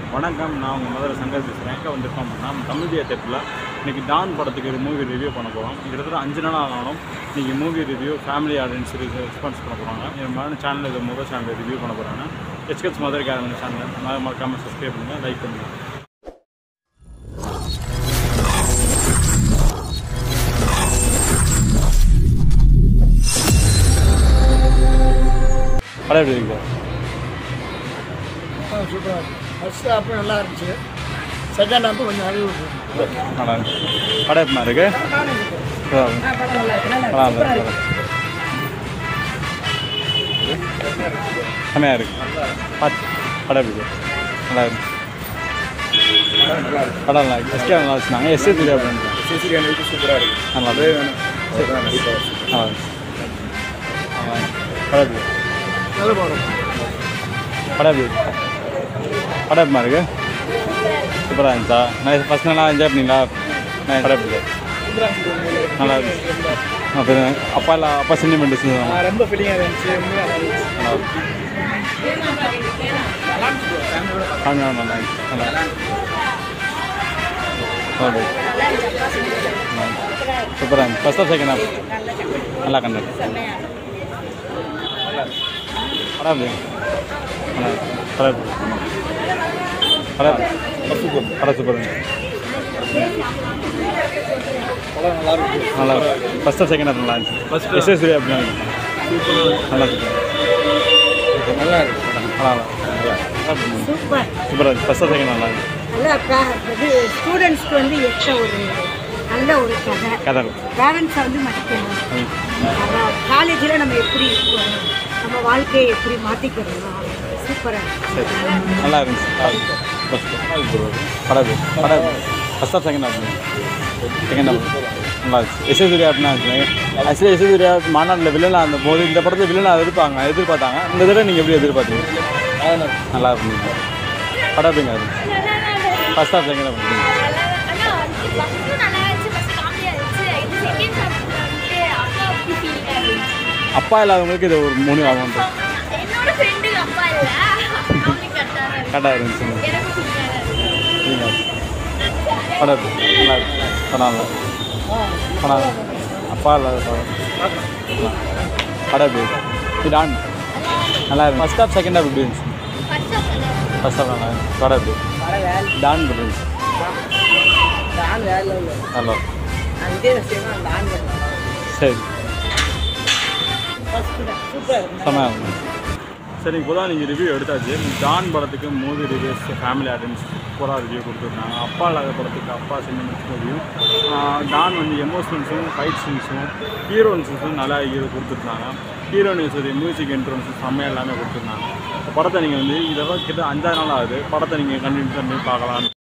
வணக்கம் நான் உங்கள் மதுரை சங்கர் பேசுகிறேன் எங்கே வந்திருக்கோம் அப்படின்னா நம்ம தமிழ் தியேட்டரில் இன்றைக்கி டான் படத்துக்கு மூவி ரிவ்யூ பண்ண போகிறோம் கிட்டத்தட்ட அஞ்சு நாள் ஆனாலும் இன்றைக்கி movie review family audience response பண்ண போகிறாங்க என் மாதிரி சேனல் இது முதல் சேனல் ரிவ்யூ பண்ண போகிறாங்க ஹெச்கட்ஸ் மதுரை கேரள சேனல் மறக்காம மறக்காமல் சப்ஸ்கிரைப் பண்ணுங்கள் லைக் பண்ணுங்கள் படம் எப்படி இருக்கு சூப்பராக ஃபஸ்ட் ஹாஃப் நல்லா இருந்துச்சு செகண்ட் ஹாஃப் கொஞ்சம் அழிவு நல்லா இருக்கு படம் எப்படி இருக்கு படம் நல்லா இருக்கு செம்மையாக இருக்கு பாத் படம் எப்படி இருக்கு நல்லா இருக்கு படம் நல்லா இருக்கு எஸ்கே நல்லா வச்சுருந்தாங்க எஸ்ஏ தெரியா அப்படின்னு சிசிடி அனுப்பி சூப்பராக இருக்குது நல்லா அதே இருக்கு வேணும் அதுதான் கண்டிப்பாக நல்லா இருக்கு நல்லா இருக்கு. படம் எப்படி இருக்கு நல்ல படம் படம் எப்படி இருக்கு படம் எப்படிமா இருக்கு சூப்பராக இருந்துச்சா நான் ஃபஸ்ட் நல்லா என்ஜாய் பண்ணீங்களா நான் படம் எப்படி இருக்கு நல்லா இருக்கு அப்புறம் அப்பா இல்லை அப்பா சென்டிமெண்ட் நான் ரொம்ப ஃபீலிங்காக இருந்துச்சு உண்மையாக நல்லா இருந்துச்சு நல்லா இருக்கு சாமி நல்லா இருக்கு நல்லா இருக்கு. நல்லா இருக்கு. சூப்பராக இருந்துச்சு ஃபஸ்ட் ஆஃப் செகண்ட் ஆஃப் நல்லா கண்டு படம் எப்படி நல்லா இருக்கு. படம் எப்படி படம் எப்படி? படம் சூப்பர் இருந்துச்சு படம் நல்லா இருக்கு நல்லா இருக்கு ஃபஸ்ட் ஆஃப் செகண்ட் ஆஃப் நல்லா இருந்துச்சு ஃபஸ்ட் எஸ்எஸ் சூர்யா அப்படின்னா நல்லா இருக்கு நல்லா இருக்கு படம் நல்லா இருக்கு சூப்பர் சூப்பராக இருந்துச்சு ஃபஸ்ட் ஆஃப் செகண்ட் நல்லா இருக்கு நல்லா பே- இது ஸ்டூடெண்ட்ஸ்க்கு வந்து எக்ஸ்ட்ரா ஒரு நல்ல ஒரு கதை கதை இருக்கு பேரண்ட்ஸை வந்து மதிக்கணும் அதான் காலேஜில் நம்ம எப்படி இருக்கோம் நம்ம வாழ்க்கையை எப்படி மாற்றிக்கிறோம் சூப்பராக சரி நல்லா இருந்துச்சு ஃபஸ்ட் படம் எப்படி? படம் first half second half second half நல்லா இருந்துச்சு எஸ்எஸ் சூர்யா அப்படின்னா ஆக்சுவலி எஸ்எஸ் சூர்யா மாநாட்டில் வில்லனா அந்த போது இந்த படத்தில் வில்லனா எதிர்ப்பாங்க எதிர்பார்த்தாங்க இந்த தடவை நீங்கள் எப்படி எதிர்பார்த்தீங்க நல்லா இருந்துச்சு படம் எப்படிங்க இருந்துச்சு ஃபஸ்ட் ஆஃப் செகண்ட் ஆஃப் அப்பா இல்லாதவங்களுக்கு இது ஒரு மூணு ஆகும் கரெக்டாக இருந்துச்சு சரிங்களா படம் எப்படி? நல்லா இருக்கு படம் நல்லா இருக்கு. படம் நல்லா இருக்கு. அப்பா இல்லாத படம் நல்லா. படம் எப்படி இருக்கு? இது டான் நல்லா இருக்கு ஃபஸ்ட் ஹாஃப் செகண்ட் ஹாஃப் எப்படி இருந்துச்சு ஃபஸ்ட் ஹாஃப் நல்லா இருக்கு படம் எப்படி டான் எப்படி இருந்துச்சு நல்லா சரி செம்மையாக இருக்கும் சரி இப்போ தான் நீங்கள் ரிவ்யூ எடுத்தாச்சு டான் படத்துக்கு மூவி ரிவ்யூஸ் ஃபேமிலி ஆடியன்ஸ் சூப்பராக ரிவ்யூ கொடுத்துருந்தாங்க அப்பா இல்லாத படத்துக்கு அப்பா சென்டிமெண்ட்ஸ் ரிவ்யூ டான் வந்து எமோஷனல்ஸும் ஃபைட் சீன்ஸும் ஹீரோயின்ஸும் நல்லா இது கொடுத்துருந்தாங்க ஹீரோயின்ஸுடைய மியூசிக் இன்ட்ரோன்ஸும் செம்மையாக எல்லாமே கொடுத்துருந்தாங்க படத்தை நீங்கள் வந்து இதெல்லாம் கிட்ட அஞ்சாறு நாள் ஆகுது படத்தை நீங்கள் கண்டினியூ பண்ணி பார்க்கலாம்